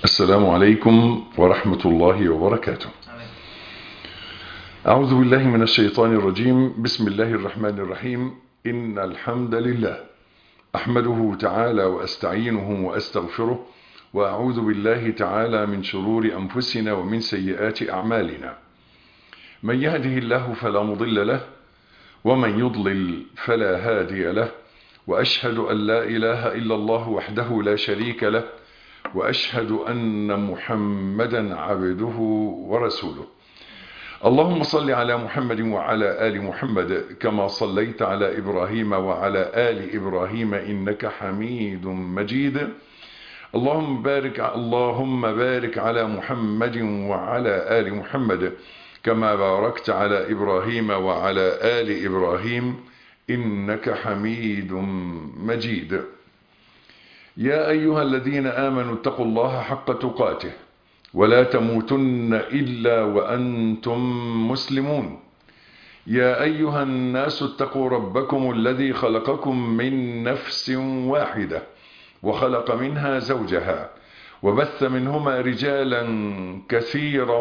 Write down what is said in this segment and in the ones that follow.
السلام عليكم ورحمة الله وبركاته أعوذ بالله من الشيطان الرجيم بسم الله الرحمن الرحيم إن الحمد لله أحمده تعالى وأستعينه وأستغفره وأعوذ بالله تعالى من شرور أنفسنا ومن سيئات أعمالنا من يهده الله فلا مضل له ومن يضلل فلا هادي له وأشهد أن لا إله إلا الله وحده لا شريك له وأشهد أن محمدا عبده ورسوله اللهم صل على محمد وعلى آل محمد كما صليت على إبراهيم وعلى آل إبراهيم إنك حميد مجيد اللهم بارك اللهم بارك على محمد وعلى آل محمد كما باركت على إبراهيم وعلى آل إبراهيم إنك حميد مجيد يا أيها الذين آمنوا اتقوا الله حق تقاته ولا تموتن إلا وأنتم مسلمون يا أيها الناس اتقوا ربكم الذي خلقكم من نفس واحدة وخلق منها زوجها وبث منهما رجالا كثيرا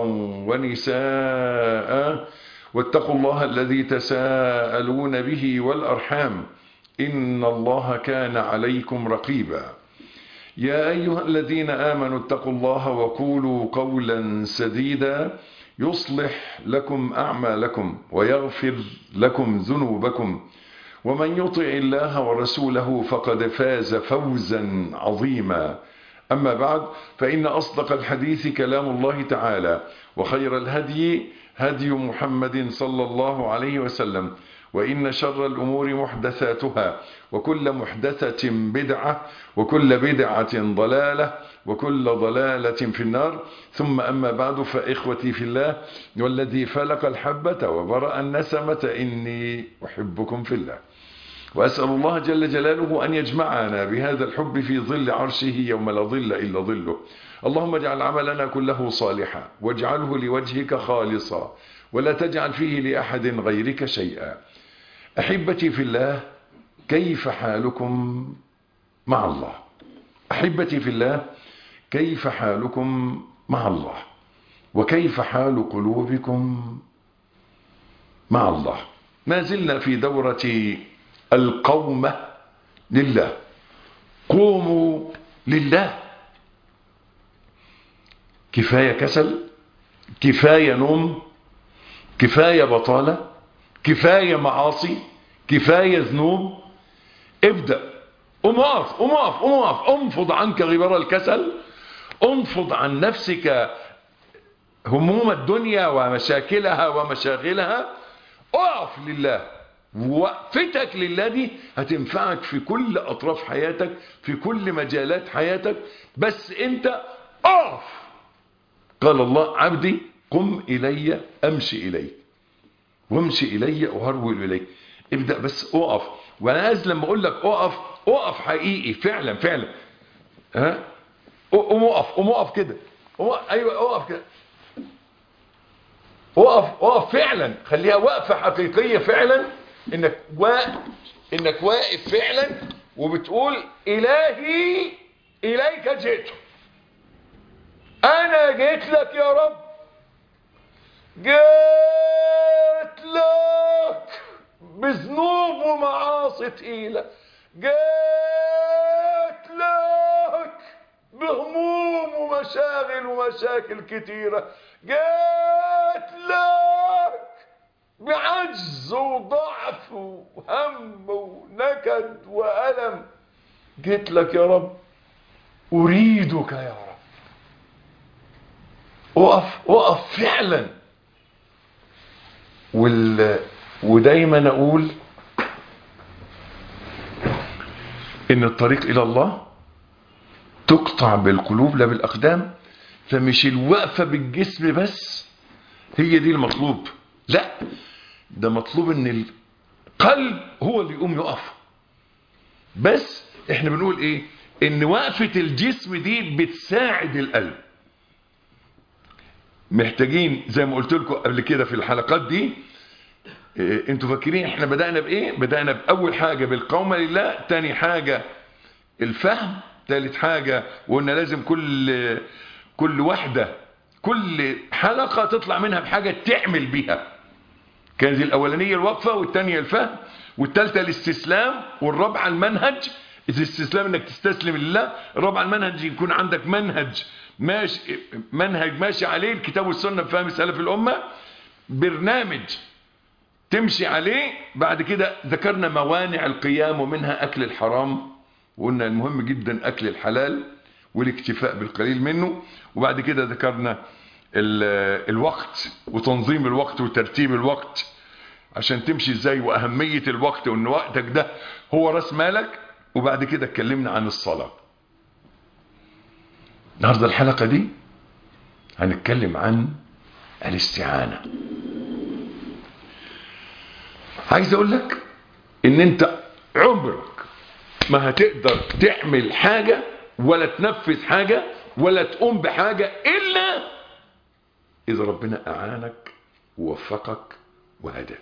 ونساء واتقوا الله الذي تساءلون به والأرحام إن الله كان عليكم رقيبا يا أيها الذين آمنوا اتقوا الله وقولوا قولا سديدا يصلح لكم أعمالكم ويغفر لكم ذنوبكم ومن يطع الله ورسوله فقد فاز فوزا عظيما أما بعد فإن أصدق الحديث كلام الله تعالى وخير الهدي هدي محمد صلى الله عليه وسلم وإن شر الأمور محدثاتها وكل محدثة بدعة وكل بدعة ضلالة وكل ضلالة في النار ثم أما بعد فإخوتي في الله والذي فلق الحبة وبرأ النسمة إني أحبكم في الله وأسأل الله جل جلاله أن يجمعنا بهذا الحب في ظل عرشه يوم لا ظل إلا ظله اللهم اجعل عملنا كله صالحا واجعله لوجهك خالصا ولا تجعل فيه لأحد غيرك شيئا أحبتي في الله كيف حالكم مع الله أحبتي في الله كيف حالكم مع الله وكيف حال قلوبكم مع الله ما زلنا في دورة القومة لله قوموا لله كفاية كسل كفاية نوم كفاية بطالة كفاية معاصي كفاية ذنوب ابدأ قم اقف قم اقف قم اقف انفض عنك غبار الكسل انفض عن نفسك هموم الدنيا ومشاكلها ومشاغلها اقف لله وقفتك لله دي هتنفعك في كل اطراف حياتك في كل مجالات حياتك بس انت اقف قال الله عبدي قم الي امشي اليك وامشي الي وهرول اليك ابدا بس اقف وانا عايز لما اقول لك اقف اقف حقيقي فعلا فعلا ها قوم اقف قوم اقف كده ايوه اقف كده اقف اقف فعلا خليها وقفه حقيقيه فعلا انك واقف انك واقف فعلا وبتقول الهي اليك جئت انا جيت لك يا رب جيت لك بذنوب ومعاصي تقيلة جيت لك بهموم ومشاغل ومشاكل كتيرة جيت لك بعجز وضعف وهم ونكد وألم جيت لك يا رب أريدك يا رب اقف اقف فعلا وال... ودايما اقول ان الطريق الى الله تقطع بالقلوب لا بالاقدام فمش الوقفه بالجسم بس هي دي المطلوب لا ده مطلوب ان القلب هو اللي يقوم يقف بس احنا بنقول ايه ان وقفه الجسم دي بتساعد القلب محتاجين زي ما قلت لكم قبل كده في الحلقات دي إيه انتوا فاكرين احنا بدأنا بايه بدأنا باول حاجة بالقومة لله تاني حاجة الفهم تالت حاجة وقلنا لازم كل كل واحدة كل حلقة تطلع منها بحاجة تعمل بيها كانت الأولانية الوقفة والثانية الفهم والثالثة الاستسلام والرابعة المنهج الاستسلام انك تستسلم لله الرابعة المنهج يكون عندك منهج ماشي منهج ماشي عليه الكتاب والسنة بفهم سلف الأمة برنامج تمشي عليه بعد كده ذكرنا موانع القيام ومنها أكل الحرام وقلنا المهم جدا أكل الحلال والاكتفاء بالقليل منه وبعد كده ذكرنا الوقت وتنظيم الوقت وترتيب الوقت عشان تمشي ازاي واهمية الوقت وان وقتك ده هو راس مالك وبعد كده اتكلمنا عن الصلاة النهاردة الحلقة دي هنتكلم عن الاستعانة عايز اقول لك ان انت عمرك ما هتقدر تعمل حاجة ولا تنفذ حاجة ولا تقوم بحاجة الا اذا ربنا اعانك ووفقك وهداك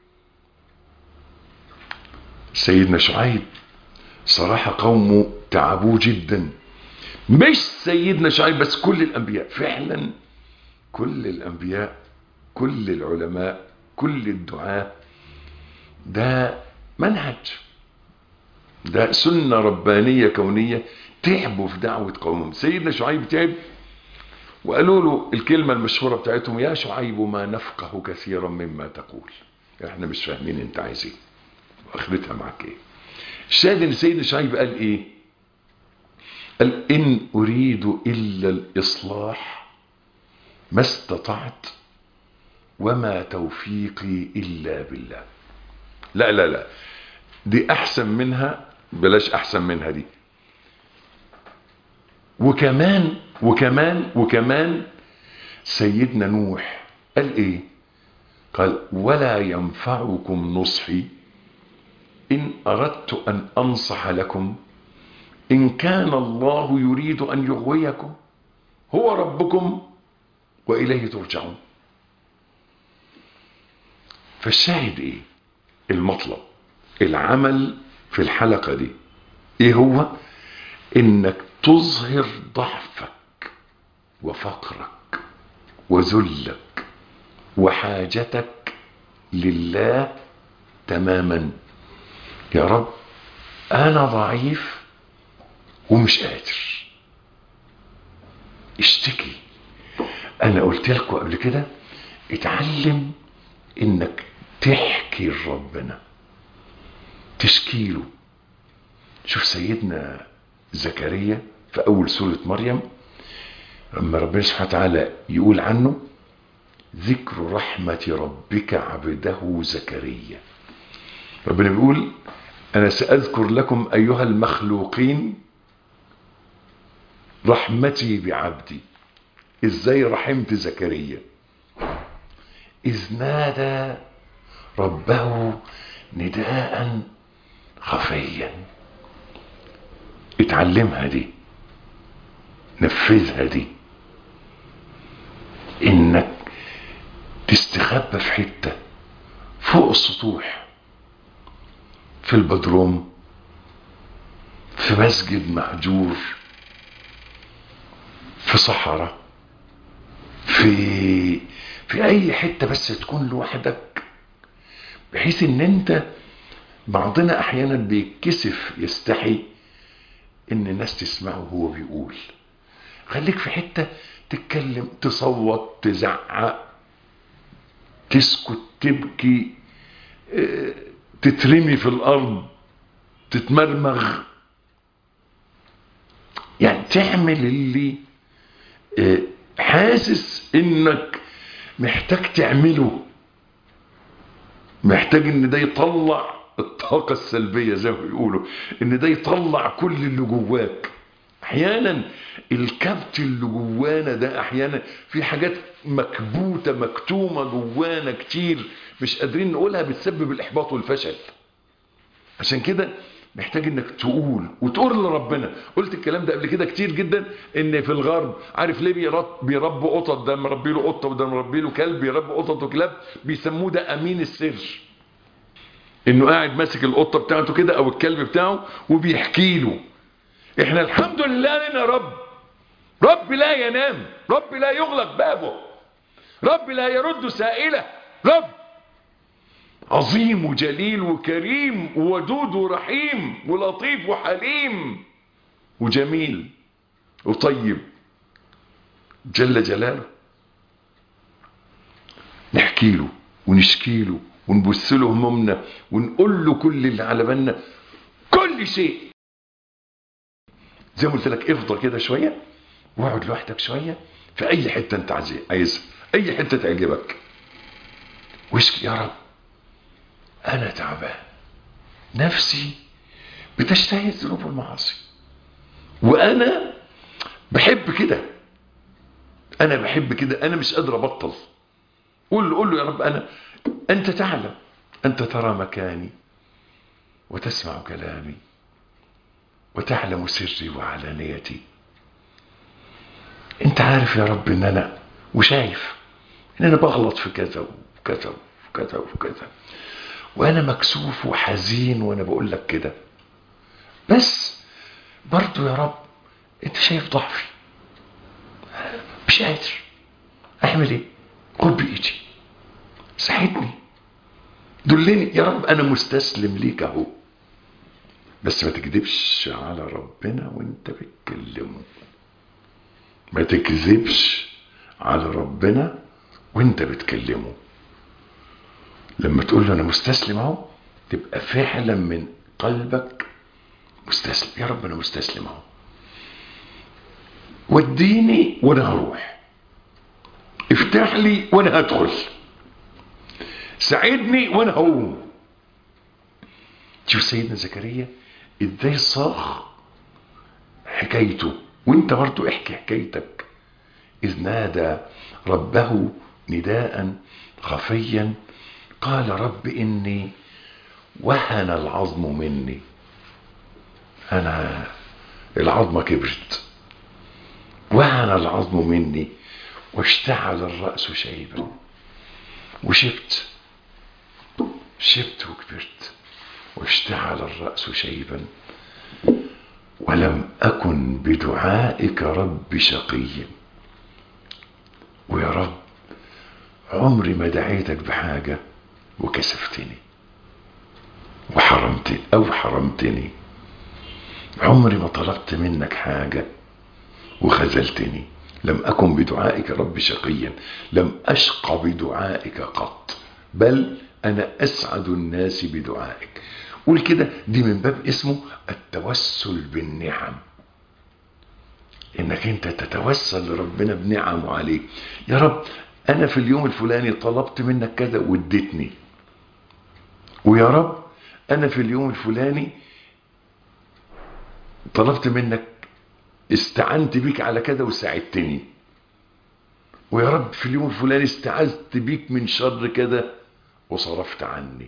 سيدنا شعيب صراحة قومه تعبوه جدا مش سيدنا شعيب بس كل الأنبياء فعلا كل الأنبياء كل العلماء كل الدعاء ده منهج ده سنة ربانية كونية تعبوا في دعوة قومهم سيدنا شعيب تعب وقالوا له الكلمة المشهورة بتاعتهم يا شعيب ما نفقه كثيرا مما تقول احنا مش فاهمين انت عايز ايه واخرتها معاك ايه الشاهد ان سيدنا شعيب قال ايه قال ان اريد الا الاصلاح ما استطعت وما توفيقي الا بالله لا لا لا دي احسن منها بلاش احسن منها دي وكمان وكمان وكمان سيدنا نوح قال ايه قال ولا ينفعكم نصحي إن أردت أن أنصح لكم إن كان الله يريد أن يغويكم هو ربكم وإليه ترجعون فالشاهد إيه المطلب العمل في الحلقة دي إيه هو إنك تظهر ضعفك وفقرك وذلك وحاجتك لله تماما يا رب انا ضعيف ومش قادر اشتكي انا قلت لكم قبل كده اتعلم انك تحكي لربنا تشكيله شوف سيدنا زكريا في اول سورة مريم لما ربنا سبحانه وتعالى يقول عنه ذكر رحمة ربك عبده زكريا ربنا بيقول أنا سأذكر لكم أيها المخلوقين رحمتي بعبدي إزاي رحمت زكريا إذ نادى ربه نداء خفيا اتعلمها دي نفذها دي انك تستخبى في حتة فوق السطوح في البدروم في مسجد مهجور في صحراء في في اي حتة بس تكون لوحدك بحيث ان انت بعضنا احيانا بيتكسف يستحي ان الناس تسمعه وهو بيقول خليك في حتة تتكلم تصوت تزعق تسكت تبكي اه تترمي في الارض تتمرمغ يعني تعمل اللي اه حاسس انك محتاج تعمله محتاج ان ده يطلع الطاقة السلبية زي ما بيقولوا ان ده يطلع كل اللي جواك احيانا الكبت اللي جوانا ده احيانا في حاجات مكبوتة مكتومة جوانا كتير مش قادرين نقولها بتسبب الاحباط والفشل عشان كده محتاج انك تقول وتقول لربنا قلت الكلام ده قبل كده كتير جدا ان في الغرب عارف ليه بيربوا قطط ده مربي له قطه وده مربي له كلب بيربوا قطط وكلاب بيسموه ده امين السر انه قاعد ماسك القطه بتاعته كده او الكلب بتاعه وبيحكي له احنا الحمد لله لنا رب رب لا ينام رب لا يغلق بابه رب لا يرد سائله رب عظيم وجليل وكريم وودود ورحيم ولطيف وحليم وجميل وطيب جل جلاله نحكي له ونشكي له ونبث له همومنا ونقول له كل اللي على بالنا كل شيء زي ما قلت لك افضل كده شويه واقعد لوحدك شويه في اي حته انت عايزها اي حته تعجبك واشكي يا رب انا تعبان نفسي بتشتهي الذنوب والمعاصي وانا بحب كده انا بحب كده انا مش قادر ابطل قول له قول له يا رب انا انت تعلم انت ترى مكاني وتسمع كلامي وتعلم سري وعلانيتي انت عارف يا رب ان انا وشايف ان انا بغلط في كذا وكذا وكذا وكذا وانا مكسوف وحزين وانا بقول لك كده بس برضو يا رب انت شايف ضعفي مش قادر اعمل ايه خد بايدي ساعدني دلني يا رب انا مستسلم ليك اهو بس ما تكذبش على ربنا وانت بتكلمه ما تكذبش على ربنا وانت بتكلمه لما تقول له انا مستسلم اهو تبقى فعلا من قلبك مستسلم يا رب انا مستسلم اهو وديني وانا هروح افتح لي وانا هدخل ساعدني وانا هقوم شوف سيدنا زكريا ازاي صاغ حكايته وانت برضو احكي حكايتك اذ نادى ربه نداء خفيا قال رب اني وهن العظم مني انا العظمه كبرت وهن العظم مني واشتعل الراس شيبا وشبت شبت وكبرت واشتعل الراس شيبا ولم اكن بدعائك رب شقيا ويا رب عمري ما دعيتك بحاجه وكسفتني وحرمتني او حرمتني عمري ما طلبت منك حاجه وخذلتني لم اكن بدعائك رب شقيا لم اشق بدعائك قط بل انا اسعد الناس بدعائك قول كده دي من باب اسمه التوسل بالنعم انك انت تتوسل لربنا بنعمه عليك يا رب انا في اليوم الفلاني طلبت منك كذا واديتني ويا رب انا في اليوم الفلاني طلبت منك استعنت بيك على كذا وساعدتني ويا رب في اليوم الفلاني استعذت بيك من شر كذا وصرفت عني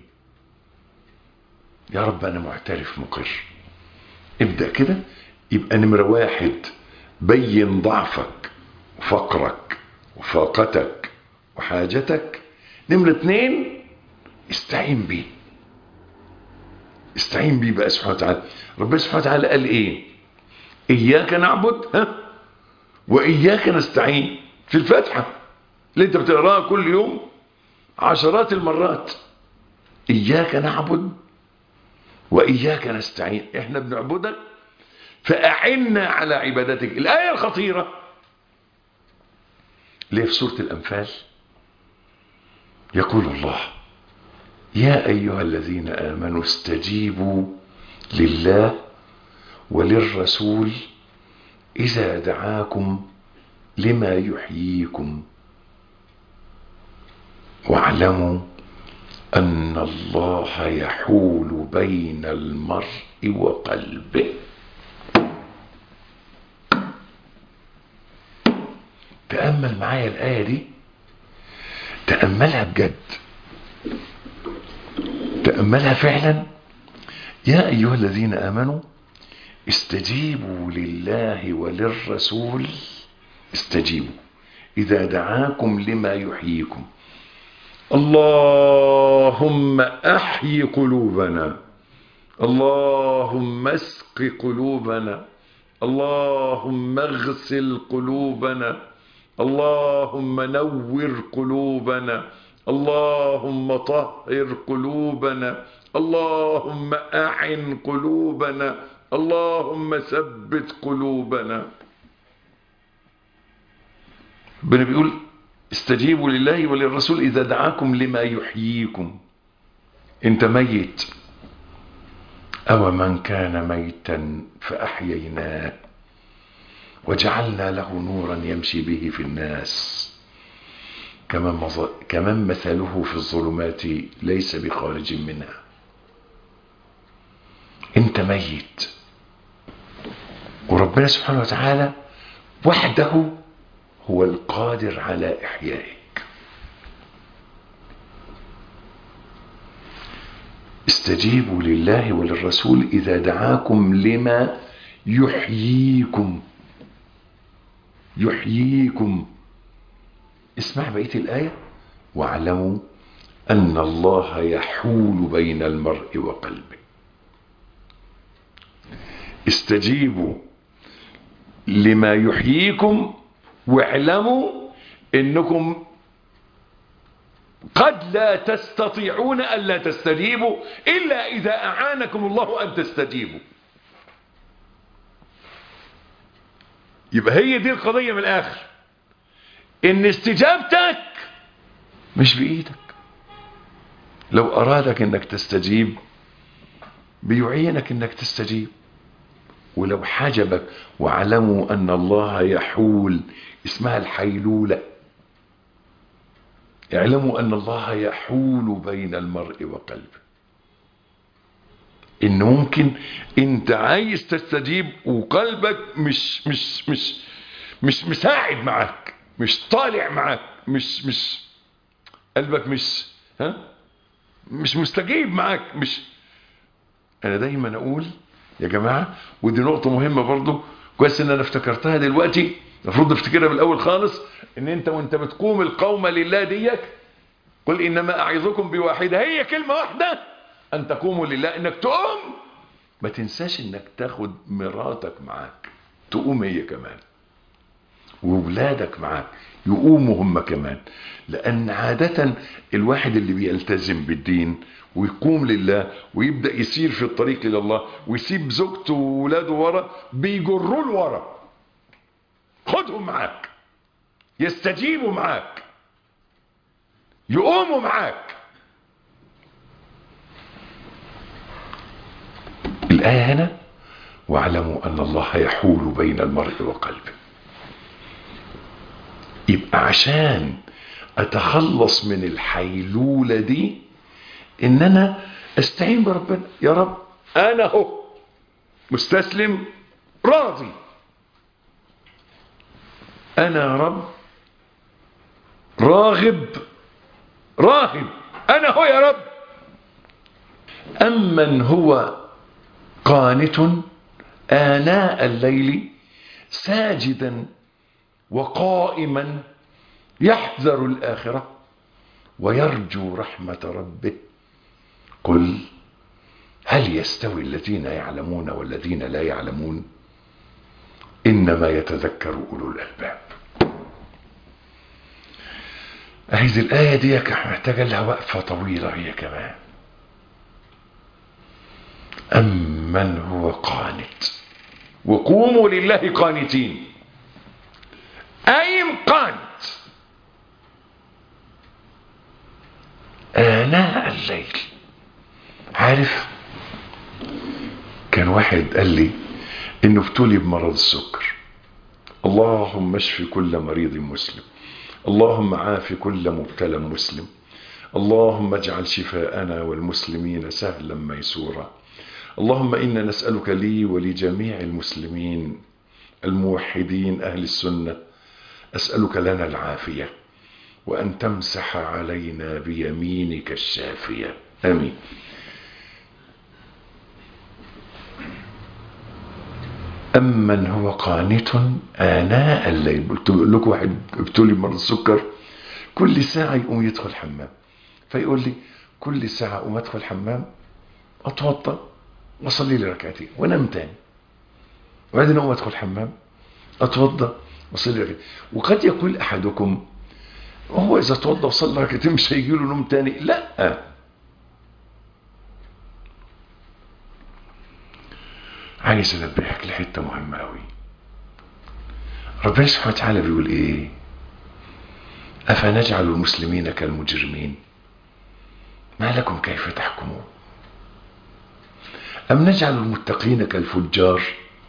يا رب انا معترف مقر ابدأ كده يبقى نمرة واحد بين ضعفك وفقرك وفاقتك وحاجتك نمرة اتنين استعين بيه استعين بيه بقى سبحانه وتعالى ربنا سبحانه وتعالى قال ايه اياك نعبد ها واياك نستعين في الفاتحة اللي انت بتقراها كل يوم عشرات المرات اياك نعبد واياك نستعين احنا بنعبدك فاعنا على عبادتك الايه الخطيره اللي في سوره الانفال يقول الله يا ايها الذين امنوا استجيبوا لله وللرسول اذا دعاكم لما يحييكم واعلموا أن الله يحول بين المرء وقلبه تأمل معايا الآية دي تأملها بجد تأملها فعلا يا أيها الذين آمنوا استجيبوا لله وللرسول استجيبوا إذا دعاكم لما يحييكم اللهم احي قلوبنا اللهم اسق قلوبنا اللهم اغسل قلوبنا اللهم نور قلوبنا اللهم طهر قلوبنا اللهم أعن قلوبنا اللهم ثبت قلوبنا ربنا بيقول استجيبوا لله وللرسول إذا دعاكم لما يحييكم انت ميت أو من كان ميتا فأحييناه وجعلنا له نورا يمشي به في الناس كمن, كمن مثله في الظلمات ليس بخارج منها انت ميت وربنا سبحانه وتعالى وحده هو القادر على إحيائك استجيبوا لله وللرسول إذا دعاكم لما يحييكم يحييكم اسمع بقية الآية واعلموا أن الله يحول بين المرء وقلبه استجيبوا لما يحييكم واعلموا انكم قد لا تستطيعون الا تستجيبوا الا اذا اعانكم الله ان تستجيبوا يبقى هي دي القضية من الاخر ان استجابتك مش بايدك لو ارادك انك تستجيب بيعينك انك تستجيب ولو حجبك واعلموا ان الله يحول اسمها الحيلولة اعلموا ان الله يحول بين المرء وقلبه ان ممكن انت عايز تستجيب وقلبك مش مش مش مش مساعد معاك مش طالع معاك مش مش قلبك مش ها مش مستجيب معاك مش انا دايما اقول يا جماعة ودي نقطة مهمة برضو كويس ان انا افتكرتها دلوقتي المفروض افتكرها بالاول خالص ان انت وانت بتقوم القومة لله ديك قل انما اعظكم بواحدة هي كلمة واحدة ان تقوموا لله انك تقوم ما تنساش انك تاخد مراتك معاك تقوم هي كمان وولادك معاك يقوموا هم كمان لان عادة الواحد اللي بيلتزم بالدين ويقوم لله ويبدأ يسير في الطريق إلى الله ويسيب زوجته وولاده ورا بيجروا له ورا خدهم معاك يستجيبوا معاك يقوموا معاك الآية هنا واعلموا أن الله يحول بين المرء وقلبه يبقى عشان أتخلص من الحيلولة دي ان انا استعين بربنا يا رب انا هو مستسلم راضي انا يا رب راغب راهب انا هو يا رب امن هو قانت اناء الليل ساجدا وقائما يحذر الاخره ويرجو رحمه ربه قل هل يستوي الذين يعلمون والذين لا يعلمون إنما يتذكر أولو الألباب أهيز الآية دي محتاجة لها وقفة طويلة هي كمان أمن هو قانت وقوموا لله قانتين أيم قانت آناء الليل عارف كان واحد قال لي انه ابتلي بمرض السكر اللهم اشف كل مريض مسلم اللهم عاف كل مبتلى مسلم اللهم اجعل شفاءنا والمسلمين سهلا ميسورا اللهم إنا نسألك لي ولجميع المسلمين الموحدين أهل السنة أسألك لنا العافية وأن تمسح علينا بيمينك الشافية آمين أمن هو قانت آناء الليل قلت لكم واحد ابتلي بمرض السكر كل ساعة يقوم يدخل الحمام فيقول لي كل ساعة أقوم أدخل الحمام أتوضى وأصلي لي ركعتين وأنام تاني وبعدين اقوم ادخل الحمام اتوضى واصلي ركعتين وقد يقول احدكم هو اذا اتوضى وصلى ركعتين مش هيجي له نوم تاني لا عايز انبهك لحته مهمه قوي ربنا سبحانه وتعالى بيقول ايه افنجعل المسلمين كالمجرمين ما لكم كيف تحكمون ام نجعل المتقين كالفجار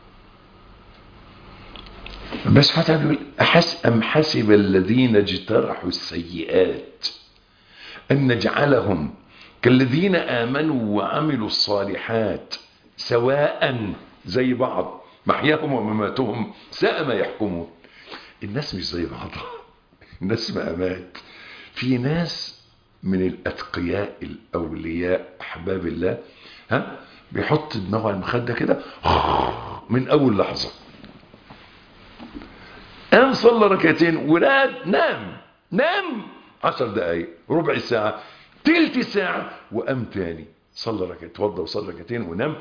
بس سبحانه وتعالى بيقول أحس أم حسب الذين اجترحوا السيئات أن نجعلهم كالذين آمنوا وعملوا الصالحات سواء زي بعض محياهم ومماتهم ساء ما يحكمون الناس مش زي بعضها الناس مقامات في ناس من الأتقياء الأولياء أحباب الله ها بيحط دماغه على المخدة كده من أول لحظة قام صلى ركعتين وراد نام نام عشر دقايق ربع ساعة تلت ساعة وقام تاني صلى ركعتين اتوضى وصلى ركعتين ونام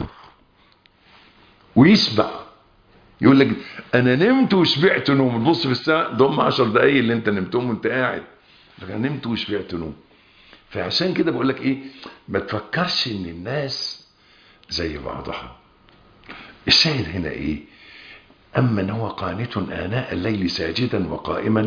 ويشبع يقول لك انا نمت وشبعت نوم تبص في الساعه ده هم 10 دقايق اللي انت نمتهم وانت قاعد لكن انا نمت وشبعت نوم فعشان كده بقول لك ايه ما تفكرش ان الناس زي بعضها الشاهد هنا ايه اما ان هو قانت اناء الليل ساجدا وقائما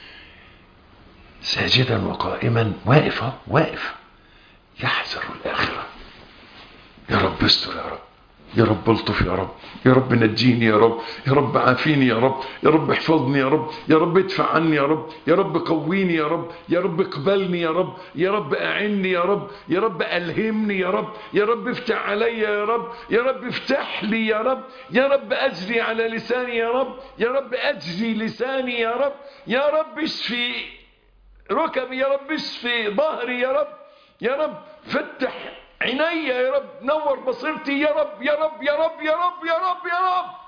ساجدا وقائما واقف أهو، واقف يحذر الاخره يا رب استر يا رب يا رب الطف يا رب يا رب نجيني يا رب يا رب عافيني يا رب يا رب احفظني يا رب يا رب ادفع عني يا رب يا رب قويني يا رب يا رب اقبلني يا رب يا رب اعني يا رب يا رب الهمني يا رب يا رب افتح علي يا رب يا رب افتح لي يا رب يا رب اجري على لساني يا رب يا رب اجري لساني يا رب يا رب اشفي ركبي يا رب اشفي ظهري يا رب يا رب فتح عيني يا رب نور بصيرتي يا رب يا رب يا رب يا رب يا رب يا رب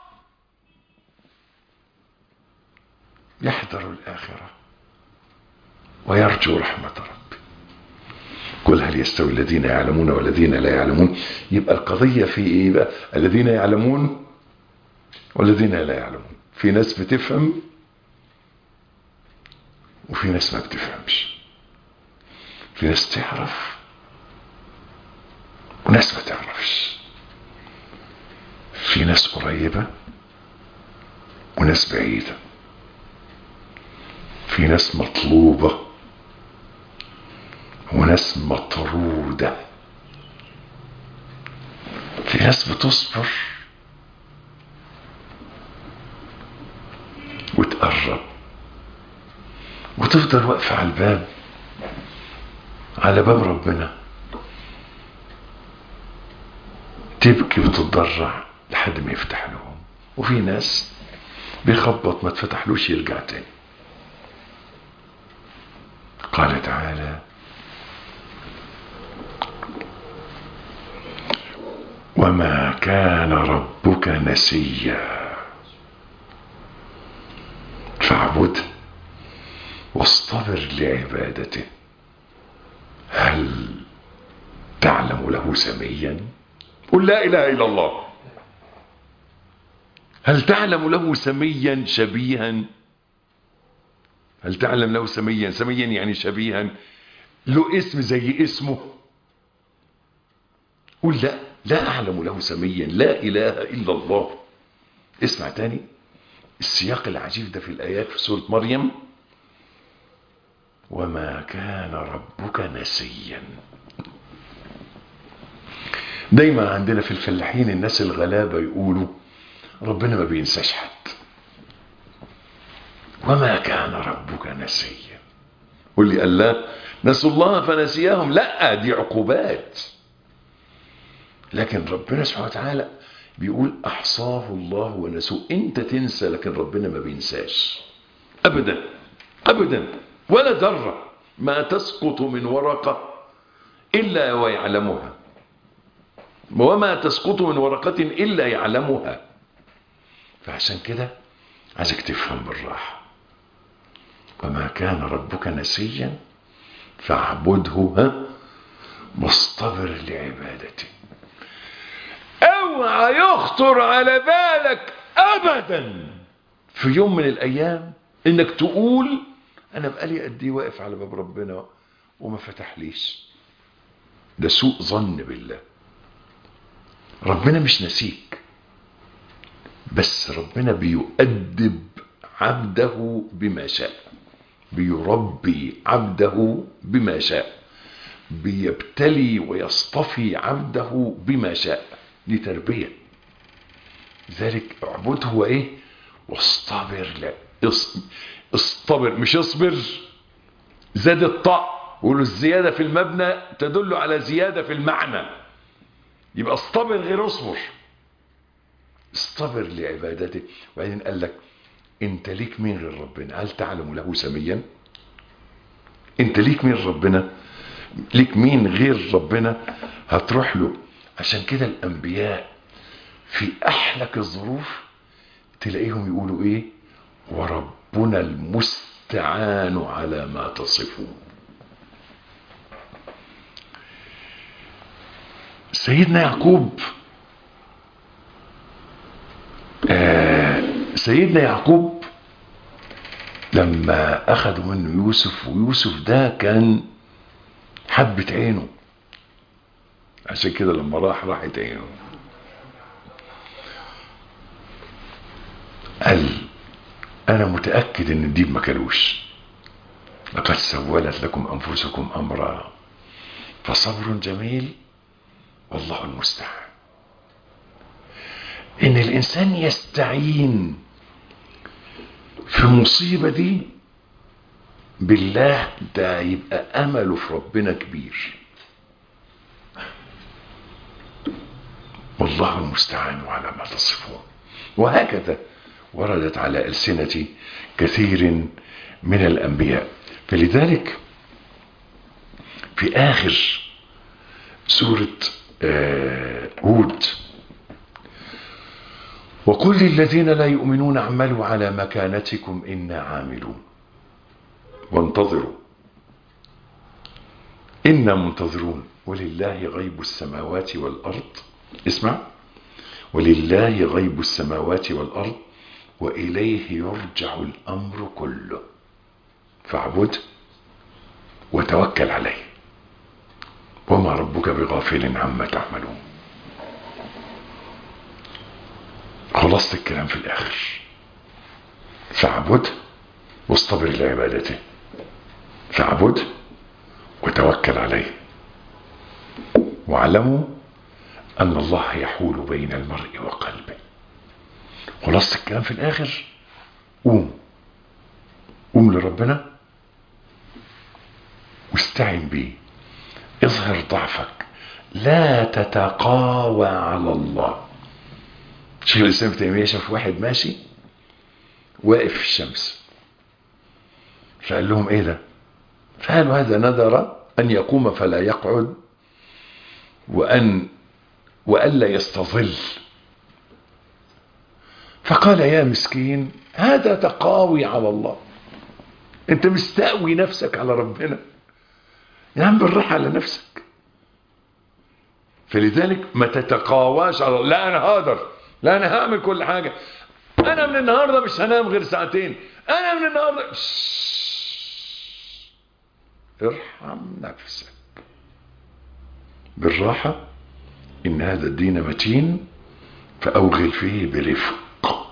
يحذر الآخرة ويرجو رحمة ربه قل هل يستوي الذين يعلمون والذين لا يعلمون يبقى القضية في ايه بقى الذين يعلمون والذين لا يعلمون في ناس بتفهم وفي ناس ما بتفهمش في ناس تعرف وناس ما تعرفش في ناس قريبة وناس بعيدة في ناس مطلوبة وناس مطرودة في ناس بتصبر وتقرب وتفضل واقفة على الباب على باب ربنا تبكي وتتضرع لحد ما يفتح لهم وفي ناس بيخبط ما تفتحلوش يرجع تاني قال تعالى وما كان ربك نسيا فاعبده واصطبر لعبادته هل تعلم له سميا قل لا اله الا الله هل تعلم له سميا شبيها هل تعلم له سميا سميا يعني شبيها له اسم زي اسمه قل لا لا اعلم له سميا لا اله الا الله اسمع تاني السياق العجيب ده في الايات في سوره مريم وما كان ربك نسيا دايما عندنا في الفلاحين الناس الغلابة يقولوا ربنا ما بينساش حد وما كان ربك نسيا قل لي الله نسوا الله فنسياهم لا دي عقوبات لكن ربنا سبحانه وتعالى بيقول احصاه الله ونسوه انت تنسى لكن ربنا ما بينساش ابدا ابدا ولا ذره ما تسقط من ورقه الا ويعلمها وما تسقط من ورقة إلا يعلمها فعشان كده عايزك تفهم بالراحة وما كان ربك نسيا فاعبده ها واصطبر لعبادته اوعى يخطر على بالك ابدا في يوم من الايام انك تقول انا بقالي قد ايه واقف على باب ربنا وما فتحليش ده سوء ظن بالله ربنا مش نسيك بس ربنا بيؤدب عبده بما شاء بيربي عبده بما شاء بيبتلي ويصطفي عبده بما شاء دي تربية ذلك اعبده هو ايه واصطبر لا اصطبر مش اصبر زاد الطاء وقولوا الزيادة في المبنى تدل على زيادة في المعنى يبقى اصطبر غير اصبر اصطبر لعبادته وبعدين قال لك انت ليك مين غير ربنا هل تعلم له سميا انت ليك مين ربنا ليك مين غير ربنا هتروح له عشان كده الانبياء في احلك الظروف تلاقيهم يقولوا ايه وربنا المستعان على ما تصفون سيدنا يعقوب آه سيدنا يعقوب لما اخذوا منه يوسف ويوسف ده كان حبة عينه عشان كده لما راح راحت عينه قال انا متأكد ان الديب ما كلوش لقد سولت لكم انفسكم امرا فصبر جميل والله المستعان ان الانسان يستعين في مصيبة دي بالله ده يبقى امله في ربنا كبير والله المستعان على ما تصفون وهكذا وردت على ألسنة كثير من الأنبياء فلذلك في آخر سورة هود وقل للذين لا يؤمنون اعملوا على مكانتكم إنا عاملون وانتظروا إنا منتظرون ولله غيب السماوات والأرض اسمع ولله غيب السماوات والأرض وإليه يرجع الأمر كله فاعبد وتوكل عليه وما ربك بغافل عما تعملون خلصت الكلام في الآخر فاعبد واصطبر لعبادته فاعبد وتوكل عليه واعلموا أن الله يحول بين المرء وقلبه خلصت الكلام في الآخر قوم قوم لربنا واستعن بيه اظهر ضعفك لا تتقاوى على الله شيخ الإسلام تيمية شاف واحد ماشي واقف في الشمس فقال لهم ايه ده فقالوا هذا نذر أن يقوم فلا يقعد وأن وألا يستظل فقال يا مسكين هذا تقاوي على الله انت مستقوي نفسك على ربنا يا عم بالراحه على نفسك فلذلك ما تتقاواش على لا انا هقدر لا انا هعمل كل حاجه انا من النهارده مش هنام غير ساعتين انا من النهارده ارحم نفسك بالراحه ان هذا الدين متين فاوغل فيه برفق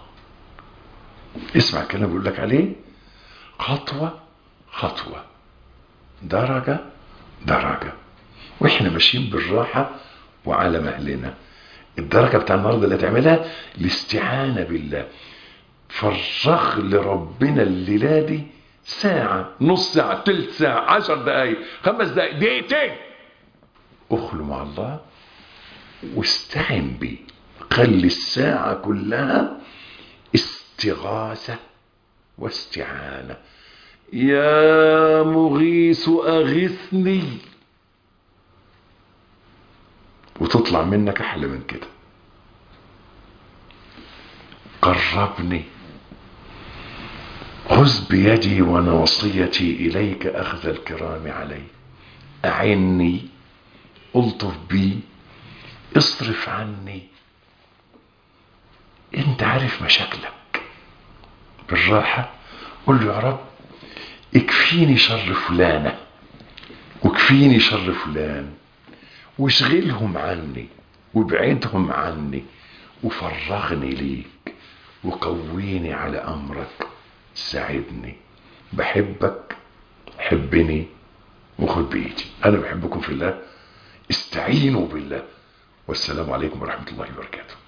اسمع الكلام بقول لك عليه خطوة خطوة درجة درجة واحنا ماشيين بالراحة وعلى مهلنا الدرجة بتاع النهاردة اللي هتعملها الاستعانة بالله فرغ لربنا الليلة دي ساعة نص ساعة تلت ساعة عشر دقايق خمس دقايق دقيقتين اخلوا مع الله واستعن بيه خلي الساعة كلها استغاثة واستعانة يا مغيث أغثني وتطلع منك أحلى من كده قربني خذ بيدي وناصيتي إليك أخذ الكرام علي أعني ألطف بي اصرف عني انت عارف مشاكلك بالراحة قل له يا رب اكفيني شر فلانة واكفيني شر فلان واشغلهم عني وابعدهم عني وفرغني ليك وقويني على امرك ساعدني بحبك حبني وخد بايدي انا بحبكم في الله استعينوا بالله والسلام عليكم ورحمه الله وبركاته